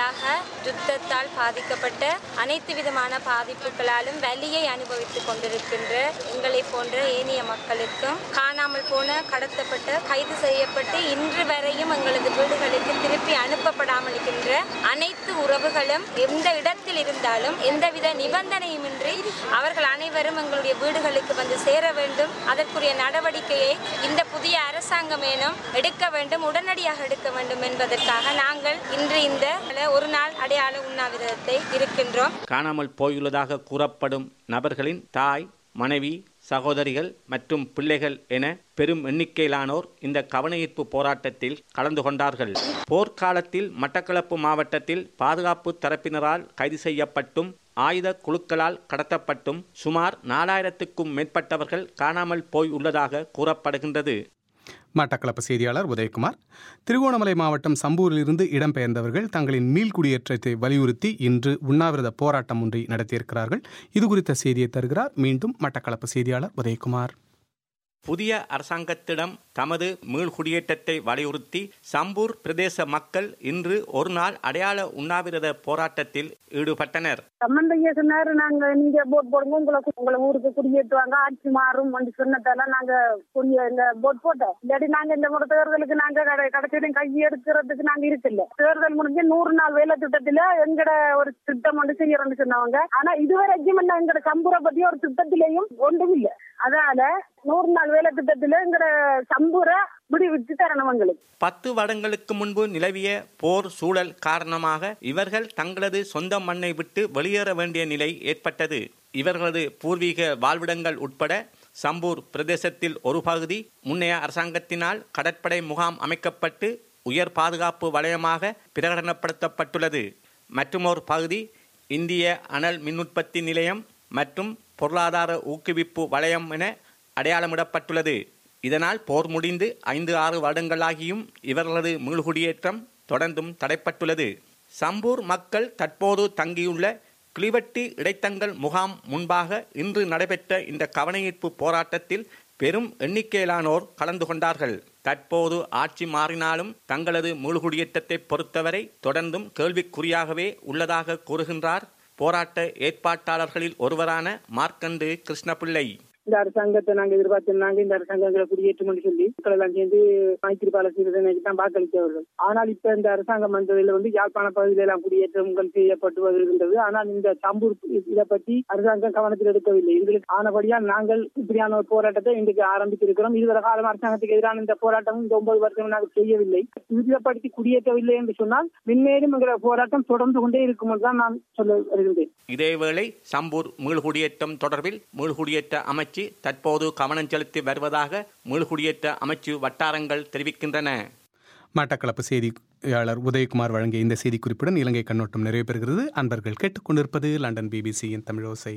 ரீதியாக யுத்தத்தால் பாதிக்கப்பட்ட அனைத்து விதமான பாதிப்புகளாலும் வலியை அனுபவித்துக் கொண்டிருக்கின்ற எங்களை போன்ற ஏனைய மக்களுக்கும் காணாமல் போன கடத்தப்பட்ட கைது செய்யப்பட்டு இன்று வரையும் எங்களது வீடுகளுக்கு திருப்பி அனுப்பப்படாமல் இருக்கின்ற அனைத்து உறவுகளும் எந்த இடத்தில் இருந்தாலும் எந்தவித நிபந்தனையுமின்றி அவர்கள் அனைவரும் எங்களுடைய வீடுகளுக்கு வந்து சேர வேண்டும் அதற்குரிய நடவடிக்கையை இந்த புதிய அரசாங்கம் ஏனும் எடுக்க வேண்டும் உடனடியாக எடுக்க வேண்டும் என்பதற்காக நாங்கள் இன்று இந்த ஒரு நாள் அடையாள உண்ணாவிரதத்தை இருக்கின்றோம் காணாமல் போயுள்ளதாக கூறப்படும் நபர்களின் தாய் மனைவி சகோதரிகள் மற்றும் பிள்ளைகள் என பெரும் எண்ணிக்கையிலானோர் இந்த கவனஈர்ப்பு போராட்டத்தில் கலந்து கொண்டார்கள் போர்க்காலத்தில் மட்டக்களப்பு மாவட்டத்தில் பாதுகாப்பு தரப்பினரால் கைது செய்யப்பட்டும் ஆயுத குழுக்களால் கடத்தப்பட்டும் சுமார் நாலாயிரத்துக்கும் மேற்பட்டவர்கள் காணாமல் போய் உள்ளதாக கூறப்படுகின்றது மட்டக்களப்பு செய்தியாளர் உதயகுமார் திருகோணமலை மாவட்டம் சம்பூரிலிருந்து இடம்பெயர்ந்தவர்கள் தங்களின் மீள்குடியேற்றத்தை வலியுறுத்தி இன்று உண்ணாவிரத போராட்டம் ஒன்றை நடத்தியிருக்கிறார்கள் இது குறித்த செய்தியை தருகிறார் மீண்டும் மட்டக்களப்பு செய்தியாளர் உதயகுமார் புதிய அரசாங்கத்திடம் தமது மீள்குடியேற்றத்தை வலியுறுத்தி சம்பூர் பிரதேச மக்கள் இன்று ஒரு நாள் அடையாள உண்ணாவிரத போராட்டத்தில் ஈடுபட்டனர் சம்பந்தையா சொன்னாரு நாங்க நீங்க போட் போடுங்க உங்களை உங்களை ஊருக்கு குடியேற்றுவாங்க ஆட்சி மாறும் வந்து சொன்னதால நாங்க குடிய இந்த போட் போட்டோம் இல்லாட்டி நாங்க இந்த முறை தேர்தலுக்கு நாங்க கடை கடைசியிலும் கை எடுக்கிறதுக்கு நாங்க இருக்குல்ல தேர்தல் முடிஞ்சு நூறு நாள் வேலை திட்டத்துல எங்கட ஒரு திட்டம் வந்து செய்யறோம்னு சொன்னவங்க ஆனா இதுவரைக்கும் இல்ல எங்கட சம்பூரை பத்தி ஒரு திட்டத்திலையும் ஒன்றும் இல்ல அதனால நூறு நாள் வேலை திட்டத்துல எங்கட சம்பூரை விடுவிச்சு தரணும் எங்களுக்கு பத்து வருடங்களுக்கு முன்பு நிலவிய போர் சூழல் காரணமாக இவர்கள் தங்களது சொந்த மண்ணை விட்டு வெளியேற வேண்டிய நிலை ஏற்பட்டது இவர்களது பூர்வீக வாழ்விடங்கள் உட்பட சம்பூர் பிரதேசத்தில் ஒரு பகுதி முன்னைய அரசாங்கத்தினால் கடற்படை முகாம் அமைக்கப்பட்டு உயர் பாதுகாப்பு வலயமாக பிரகடனப்படுத்தப்பட்டுள்ளது மற்றுமொரு பகுதி இந்திய அனல் மின்னுற்பத்தி நிலையம் மற்றும் பொருளாதார ஊக்குவிப்பு வலயம் என அடையாளமிடப்பட்டுள்ளது இதனால் போர் முடிந்து ஐந்து ஆறு வருடங்களாகியும் இவர்களது மீள்குடியேற்றம் தொடர்ந்தும் தடைப்பட்டுள்ளது சம்பூர் மக்கள் தற்போது தங்கியுள்ள கிளிவட்டி இடைத்தங்கல் முகாம் முன்பாக இன்று நடைபெற்ற இந்த கவனஈர்ப்பு போராட்டத்தில் பெரும் எண்ணிக்கையிலானோர் கலந்து கொண்டார்கள் தற்போது ஆட்சி மாறினாலும் தங்களது மீள்குடியேற்றத்தை பொறுத்தவரை தொடர்ந்தும் கேள்விக்குறியாகவே உள்ளதாக கூறுகின்றார் போராட்ட ஏற்பாட்டாளர்களில் ஒருவரான மார்க்கண்டு கிருஷ்ணபிள்ளை இந்த அரசாங்கத்தை நாங்க எதிர்பார்த்திருந்தாங்க இந்த அரசாங்கங்களை குடியேற்றம் சொல்லி மக்கள் எல்லாம் சேர்ந்து மைத்திரிபால சிறிசேனைக்கு தான் வாக்களித்தவர்கள் ஆனால் இப்ப இந்த அரசாங்கம் வந்ததில் வந்து யாழ்ப்பாண பகுதியில எல்லாம் குடியேற்றங்கள் செய்யப்பட்டு வருகின்றது ஆனால் இந்த சம்பூர் இதை பற்றி அரசாங்கம் கவனத்தில் எடுக்கவில்லை எங்களுக்கு ஆனபடியால் நாங்கள் இப்படியான ஒரு போராட்டத்தை இன்றைக்கு ஆரம்பித்திருக்கிறோம் இதுவரை காலம் அரசாங்கத்துக்கு எதிரான இந்த போராட்டம் இந்த ஒன்பது வருஷம் நாங்கள் செய்யவில்லை விரிதப்படுத்தி குடியேற்றவில்லை என்று சொன்னால் மென்மேலும் எங்கள் போராட்டம் தொடர்ந்து கொண்டே இருக்கும் என்று தான் நான் சொல்ல வருகின்றேன் இதேவேளை சம்பூர் மீள்குடியேற்றம் தொடர்பில் மீள்குடியேற்ற அமைச்சு தற்போது கவனம் செலுத்தி வருவதாக மீள்குடியேற்ற அமைச்சு வட்டாரங்கள் தெரிவிக்கின்றன மட்டக்களப்பு செய்தியாளர் உதயகுமார் வழங்கிய இந்த செய்திக்குறிப்புடன் இலங்கை கண்ணோட்டம் நிறைவு பெறுகிறது அன்பர்கள் கேட்டுக்கொண்டிருப்பது லண்டன் பிபிசியின் தமிழோசை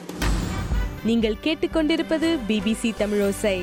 நீங்கள் கேட்டுக்கொண்டிருப்பது பிபிசி தமிழோசை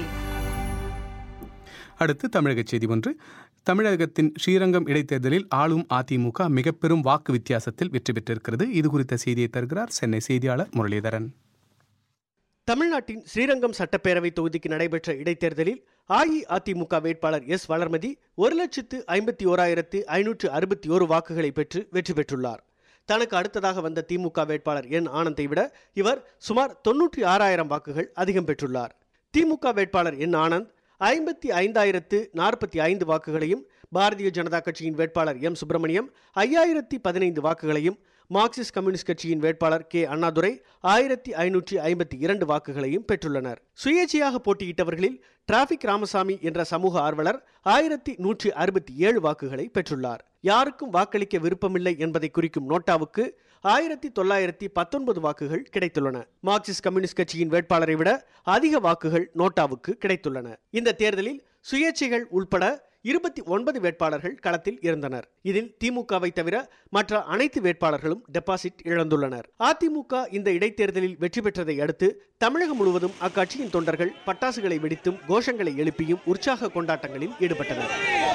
அடுத்து தமிழக செய்தி ஒன்று தமிழகத்தின் ஸ்ரீரங்கம் இடைத்தேர்தலில் ஆளும் அதிமுக மிக பெரும் வாக்கு வித்தியாசத்தில் வெற்றி பெற்றிருக்கிறது இது குறித்த செய்தியை தருகிறார் சென்னை செய்தியாளர் முரளிதரன் தமிழ்நாட்டின் ஸ்ரீரங்கம் சட்டப்பேரவை தொகுதிக்கு நடைபெற்ற இடைத்தேர்தலில் அஇஅதிமுக வேட்பாளர் எஸ் வளர்மதி ஒரு லட்சத்து ஐம்பத்தி ஓராயிரத்து ஐநூற்று அறுபத்தி ஓரு வாக்குகளை பெற்று வெற்றி பெற்றுள்ளார் தனக்கு அடுத்ததாக வந்த திமுக வேட்பாளர் என் ஆனந்தை விட இவர் சுமார் தொன்னூற்றி ஆறாயிரம் வாக்குகள் அதிகம் பெற்றுள்ளார் திமுக வேட்பாளர் என் ஆனந்த் ஐம்பத்தி ஐந்தாயிரத்து நாற்பத்தி ஐந்து வாக்குகளையும் பாரதிய ஜனதா கட்சியின் வேட்பாளர் எம் சுப்பிரமணியம் ஐயாயிரத்தி பதினைந்து வாக்குகளையும் மார்க்சிஸ்ட் கம்யூனிஸ்ட் கட்சியின் வேட்பாளர் கே அண்ணாதுரை ஆயிரத்தி ஐநூற்றி ஐம்பத்தி இரண்டு வாக்குகளையும் பெற்றுள்ளனர் சுயேட்சையாக போட்டியிட்டவர்களில் டிராபிக் ராமசாமி என்ற சமூக ஆர்வலர் ஆயிரத்தி நூற்றி அறுபத்தி ஏழு வாக்குகளை பெற்றுள்ளார் யாருக்கும் வாக்களிக்க விருப்பமில்லை என்பதை குறிக்கும் நோட்டாவுக்கு ஆயிரத்தி தொள்ளாயிரத்தி பத்தொன்பது வாக்குகள் கிடைத்துள்ளன மார்க்சிஸ்ட் கம்யூனிஸ்ட் கட்சியின் வேட்பாளரை விட அதிக வாக்குகள் நோட்டாவுக்கு கிடைத்துள்ளன இந்த தேர்தலில் சுயேட்சைகள் உள்பட இருபத்தி ஒன்பது வேட்பாளர்கள் களத்தில் இருந்தனர் இதில் திமுகவை தவிர மற்ற அனைத்து வேட்பாளர்களும் டெபாசிட் இழந்துள்ளனர் அதிமுக இந்த இடைத்தேர்தலில் வெற்றி பெற்றதை அடுத்து தமிழகம் முழுவதும் அக்கட்சியின் தொண்டர்கள் பட்டாசுகளை வெடித்தும் கோஷங்களை எழுப்பியும் உற்சாக கொண்டாட்டங்களில் ஈடுபட்டனர்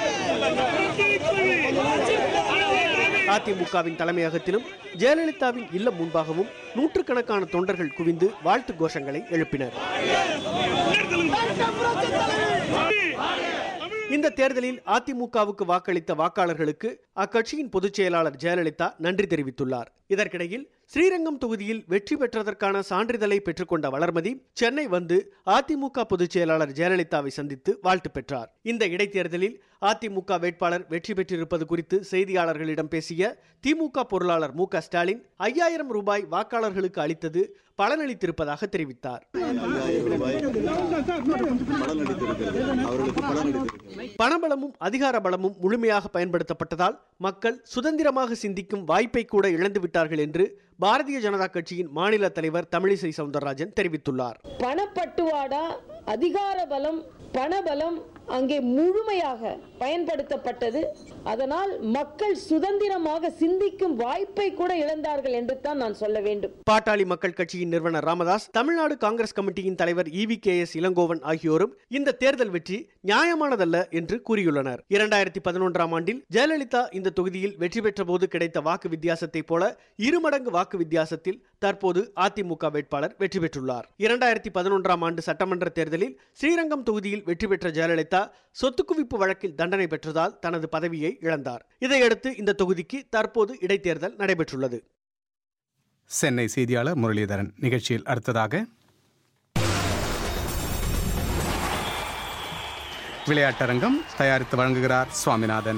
அதிமுகவின் தலைமையகத்திலும் ஜெயலலிதாவின் இல்லம் முன்பாகவும் நூற்றுக்கணக்கான தொண்டர்கள் குவிந்து வாழ்த்து கோஷங்களை எழுப்பினர் இந்த தேர்தலில் அதிமுகவுக்கு வாக்களித்த வாக்காளர்களுக்கு அக்கட்சியின் பொதுச் செயலாளர் ஜெயலலிதா நன்றி தெரிவித்துள்ளார் இதற்கிடையில் ஸ்ரீரங்கம் தொகுதியில் வெற்றி பெற்றதற்கான சான்றிதழை பெற்றுக்கொண்ட வளர்மதி சென்னை வந்து அதிமுக பொதுச் செயலாளர் ஜெயலலிதாவை சந்தித்து வாழ்த்து பெற்றார் இந்த இடைத்தேர்தலில் அதிமுக வேட்பாளர் வெற்றி பெற்றிருப்பது குறித்து செய்தியாளர்களிடம் பேசிய திமுக பொருளாளர் மு க ஸ்டாலின் ஐயாயிரம் ரூபாய் வாக்காளர்களுக்கு அளித்தது பலனளித்திருப்பதாக தெரிவித்தார் பணபலமும் அதிகார பலமும் முழுமையாக பயன்படுத்தப்பட்டதால் மக்கள் சுதந்திரமாக சிந்திக்கும் வாய்ப்பை கூட இழந்து விட்டார்கள் என்று பாரதிய ஜனதா கட்சியின் மாநில தலைவர் தமிழிசை சவுந்தரராஜன் தெரிவித்துள்ளார் பணப்பட்டுவாடா அதிகார பலம் பணபலம் அங்கே முழுமையாக பயன்படுத்தப்பட்டது அதனால் மக்கள் சுதந்திரமாக சிந்திக்கும் வாய்ப்பை கூட இழந்தார்கள் என்று தான் நான் சொல்ல வேண்டும் பாட்டாளி மக்கள் கட்சியின் நிறுவனர் ராமதாஸ் தமிழ்நாடு காங்கிரஸ் கமிட்டியின் தலைவர் இவி கே எஸ் இளங்கோவன் ஆகியோரும் இந்த தேர்தல் வெற்றி நியாயமானதல்ல என்று கூறியுள்ளனர் இரண்டாயிரத்தி பதினொன்றாம் ஆண்டில் ஜெயலலிதா இந்த தொகுதியில் வெற்றி பெற்ற போது கிடைத்த வாக்கு வித்தியாசத்தைப் போல இருமடங்கு வாக்கு வித்தியாசத்தில் தற்போது அதிமுக வேட்பாளர் வெற்றி பெற்றுள்ளார் இரண்டாயிரத்தி பதினொன்றாம் ஆண்டு சட்டமன்ற தேர்தலில் ஸ்ரீரங்கம் தொகுதியில் வெற்றி பெற்ற ஜெயலலிதா சொத்து குவிப்பு வழக்கில் தண்டனை பெற்றதால் தனது பதவியை இழந்தார் இதையடுத்து இந்த தொகுதிக்கு தற்போது இடைத்தேர்தல் நடைபெற்றுள்ளது சென்னை செய்தியாளர் முரளிதரன் நிகழ்ச்சியில் அடுத்ததாக விளையாட்டரங்கம் தயாரித்து வழங்குகிறார் சுவாமிநாதன்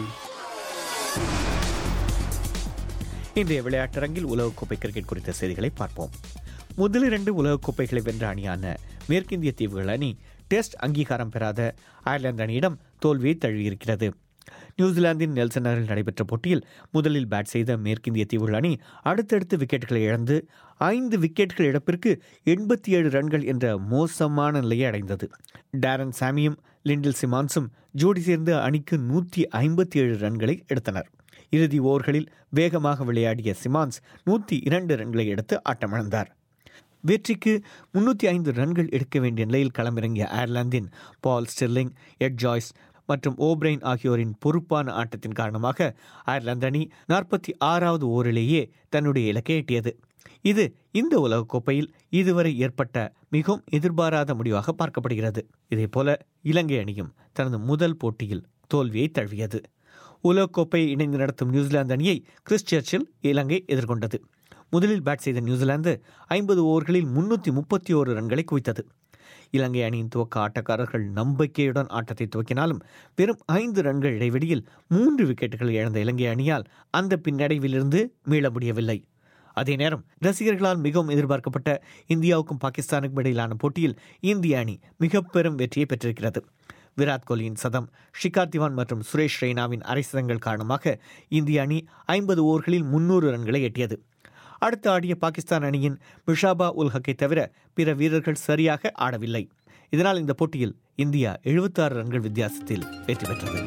இன்றைய விளையாட்டரங்கில் உலகக்கோப்பை கிரிக்கெட் குறித்த செய்திகளை பார்ப்போம் முதலிரண்டு உலகக்கோப்பைகளை வென்ற அணியான மேற்கிந்திய தீவுகள் அணி டெஸ்ட் அங்கீகாரம் பெறாத அயர்லாந்து அணியிடம் தோல்வியை தழுவியிருக்கிறது நியூசிலாந்தின் நெல்சன் நகரில் நடைபெற்ற போட்டியில் முதலில் பேட் செய்த மேற்கிந்திய தீவுகள் அணி அடுத்தடுத்து விக்கெட்டுகளை இழந்து ஐந்து விக்கெட்டுகள் இழப்பிற்கு எண்பத்தி ஏழு ரன்கள் என்ற மோசமான நிலையை அடைந்தது டேரன் சாமியும் லிண்டில் சிமான்ஸும் ஜோடி சேர்ந்து அணிக்கு நூற்றி ஐம்பத்தி ஏழு ரன்களை எடுத்தனர் இறுதி ஓவர்களில் வேகமாக விளையாடிய சிமான்ஸ் நூற்றி இரண்டு ரன்களை எடுத்து ஆட்டமிழந்தார் வெற்றிக்கு முன்னூற்றி ஐந்து ரன்கள் எடுக்க வேண்டிய நிலையில் களமிறங்கிய அயர்லாந்தின் பால் ஸ்டெர்லிங் எட் ஜாய்ஸ் மற்றும் ஓப்ரைன் ஆகியோரின் பொறுப்பான ஆட்டத்தின் காரணமாக அயர்லாந்து அணி நாற்பத்தி ஆறாவது ஓவரிலேயே தன்னுடைய இலக்கை எட்டியது இது இந்த உலகக்கோப்பையில் இதுவரை ஏற்பட்ட மிகவும் எதிர்பாராத முடிவாக பார்க்கப்படுகிறது இதேபோல இலங்கை அணியும் தனது முதல் போட்டியில் தோல்வியை தழுவியது உலகக்கோப்பையை இணைந்து நடத்தும் நியூசிலாந்து அணியை கிறிஸ்டர்ச்சில் இலங்கை எதிர்கொண்டது முதலில் பேட் செய்த நியூசிலாந்து ஐம்பது ஓவர்களில் முன்னூற்றி முப்பத்தி ஓரு ரன்களை குவித்தது இலங்கை அணியின் துவக்க ஆட்டக்காரர்கள் நம்பிக்கையுடன் ஆட்டத்தை துவக்கினாலும் வெறும் ஐந்து ரன்கள் இடைவெளியில் மூன்று விக்கெட்டுகள் இழந்த இலங்கை அணியால் அந்த பின்னடைவிலிருந்து மீள முடியவில்லை அதே நேரம் ரசிகர்களால் மிகவும் எதிர்பார்க்கப்பட்ட இந்தியாவுக்கும் பாகிஸ்தானுக்கும் இடையிலான போட்டியில் இந்திய அணி மிக பெரும் வெற்றியை பெற்றிருக்கிறது விராட் கோலியின் சதம் ஷிகார் திவான் மற்றும் சுரேஷ் ரெய்னாவின் அரை சதங்கள் காரணமாக இந்திய அணி ஐம்பது ஓவர்களில் முன்னூறு ரன்களை எட்டியது அடுத்து ஆடிய பாகிஸ்தான் அணியின் மிஷாபா உல் ஹக்கை தவிர பிற வீரர்கள் சரியாக ஆடவில்லை இதனால் இந்த போட்டியில் இந்தியா எழுபத்தாறு ரன்கள் வித்தியாசத்தில் வெற்றி பெற்றது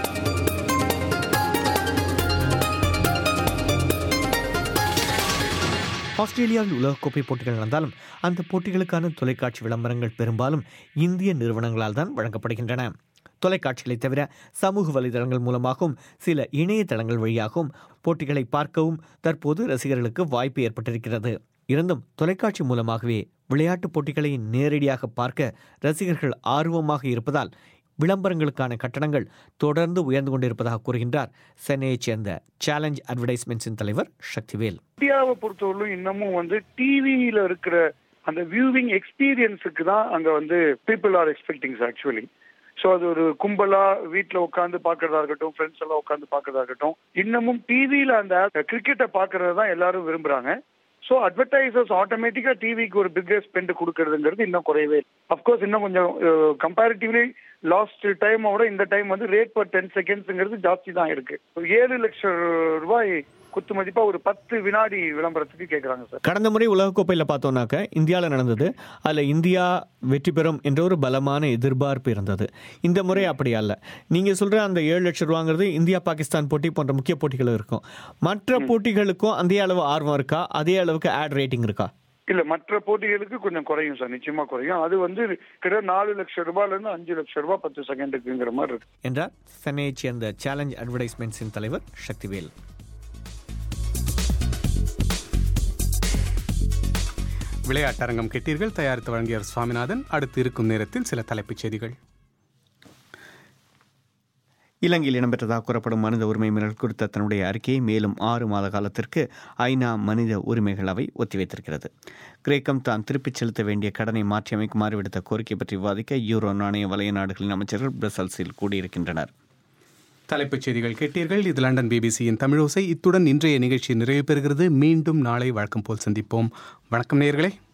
ஆஸ்திரேலியாவில் உலகக்கோப்பை போட்டிகள் நடந்தாலும் அந்த போட்டிகளுக்கான தொலைக்காட்சி விளம்பரங்கள் பெரும்பாலும் இந்திய நிறுவனங்களால் தான் வழங்கப்படுகின்றன தொலைக்காட்சிகளை தவிர சமூக வலைதளங்கள் மூலமாகவும் சில இணையதளங்கள் வழியாகவும் போட்டிகளை பார்க்கவும் தற்போது ரசிகர்களுக்கு வாய்ப்பு ஏற்பட்டிருக்கிறது இருந்தும் தொலைக்காட்சி மூலமாகவே விளையாட்டுப் போட்டிகளை நேரடியாக பார்க்க ரசிகர்கள் ஆர்வமாக இருப்பதால் விளம்பரங்களுக்கான கட்டணங்கள் தொடர்ந்து உயர்ந்து கொண்டிருப்பதாக கூறுகின்றார் சென்னையைச் சேர்ந்த சேலஞ்ச் அட்வர்டைஸ்மெண்ட்ஸின் தலைவர் சக்திவேல் இந்தியாவை பொறுத்தவரையிலும் இன்னமும் வந்து டிவியில இருக்கிற அந்த வியூவிங் எக்ஸ்பீரியன்ஸுக்கு தான் அங்க வந்து people are expecting actually so அது ஒரு கும்பலா வீட்டில் உட்காந்து பார்க்கறதா இருக்கட்டும் ஃப்ரெண்ட்ஸ் எல்லாம் உட்காந்து பார்க்கறதா இருக்கட்டும் இன்னமும் டிவியில அந்த கிரிக்கெட்டை பார்க்கறது தான் எல்லாரும் விரும்புறாங்க ஸோ அட்வர்டைசர்ஸ் ஆட்டோமேட்டிக்கா டிவிக்கு ஒரு பிக்கர் ஸ்பெண்ட் கொடுக்கறதுங்கிறது இன்னும் குறையவே அப்கோர்ஸ் இன்னும் கொஞ்சம் கம்பேரிட்டிவ்லி லாஸ்ட் டைமோட இந்த டைம் வந்து ரேட் பர் டென் செகண்ட்ஸ்ங்கிறது ஜாஸ்தி தான் இருக்கு ஏழு லட்சம் ரூபாய் குத்து மதிப்பா ஒரு பத்து வினாடி விளம்பரத்துக்கு கேட்கறாங்க சார் கடந்த முறை உலகக்கோப்பையில் பார்த்தோம்னாக்க இந்தியாவில் நடந்தது அதில் இந்தியா வெற்றி பெறும் என்ற ஒரு பலமான எதிர்பார்ப்பு இருந்தது இந்த முறை அப்படி அல்ல நீங்கள் சொல்கிற அந்த ஏழு லட்சம் ரூபாங்கிறது இந்தியா பாகிஸ்தான் போட்டி போன்ற முக்கிய போட்டிகள் இருக்கும் மற்ற போட்டிகளுக்கும் அதே அளவு ஆர்வம் இருக்கா அதே அளவுக்கு ஆட் ரேட்டிங் இருக்கா இல்ல மற்ற போட்டிகளுக்கு கொஞ்சம் குறையும் சார் நிச்சயமா குறையும் அது வந்து கிட்ட நாலு லட்சம் ரூபாயில இருந்து அஞ்சு லட்சம் ரூபாய் பத்து செகண்டுக்குங்கிற மாதிரி இருக்கு என்றார் சென்னையைச் சேர்ந்த சேலஞ்ச் அட்வர்டைஸ்மெண்ட்ஸின் தலைவர் சக்திவேல் விளையாட்டரங்கம் கேட்டீர்கள் தயாரித்து வழங்கியவர் சுவாமிநாதன் அடுத்து இருக்கும் நேரத்தில் சில தலைப்புச் செய்திகள் இலங்கையில் இடம்பெற்றதாக கூறப்படும் மனித உரிமை மீறல் குறித்த தன்னுடைய அறிக்கையை மேலும் ஆறு மாத காலத்திற்கு ஐநா மனித உரிமைகள் அவை ஒத்திவைத்திருக்கிறது கிரேக்கம் தான் திருப்பிச் செலுத்த வேண்டிய கடனை மாற்றியமைக்குமாறு விடுத்த கோரிக்கை பற்றி விவாதிக்க யூரோ நாணய வலய நாடுகளின் அமைச்சர்கள் பிரசல்ஸில் கூடியிருக்கின்றனர் தலைப்புச் செய்திகள் கேட்டீர்கள் இது லண்டன் பிபிசியின் தமிழோசை இத்துடன் இன்றைய நிகழ்ச்சி நிறைவு பெறுகிறது மீண்டும் நாளை வழக்கம் போல் சந்திப்போம் வணக்கம் நேயர்களே